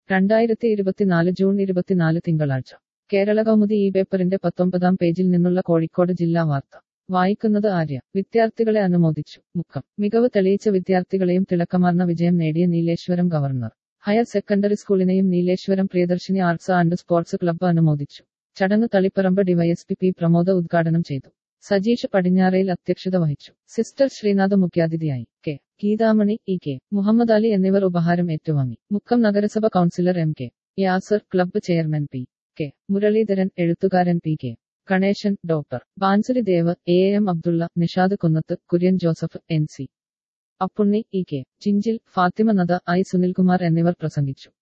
രണ്ടായിരത്തി ഇരുപത്തിനാല് ജൂൺ ഇരുപത്തിനാല് തിങ്കളാഴ്ച കേരള കൗമുദി ഈ പേപ്പറിന്റെ പത്തൊമ്പതാം പേജിൽ നിന്നുള്ള കോഴിക്കോട് ജില്ലാ വാർത്ത വായിക്കുന്നത് ആര്യ വിദ്യാർത്ഥികളെ അനുമോദിച്ചു മുക്കം മികവ് തെളിയിച്ച വിദ്യാർത്ഥികളെയും തിളക്കമാർന്ന വിജയം നേടിയ നീലേശ്വരം ഗവർണർ ഹയർ സെക്കൻഡറി സ്കൂളിനെയും Nileshwaram Priyadarshini arts and sports club അനുമോദിച്ചു ചടങ്ങ് തളിപ്പറമ്പ് ഡിവൈഎസ്പി പി പ്രമോദ ഉദ്ഘാടനം ചെയ്തു സജീഷ് പടിഞ്ഞാറയിൽ അധ്യക്ഷത വഹിച്ചു സിസ്റ്റർ ശ്രീനാഥ് മുഖ്യാതിഥിയായി K Geethamani E K Muhammad Ali എന്നിവർ ഉപഹാരം ഏറ്റുവാങ്ങി മുക്കം നഗരസഭ councillor M K Yasar club chairman P K Muraleedharan എഴുത്തുകാരൻ P K Ganesan doctor Bansuri Dev A M Abdulla Nishad Kunnath Kurian Joseph N C Appunni E K Chinchil Fathima Nada I Sunilkumar എന്നിവർ പ്രസംഗിച്ചു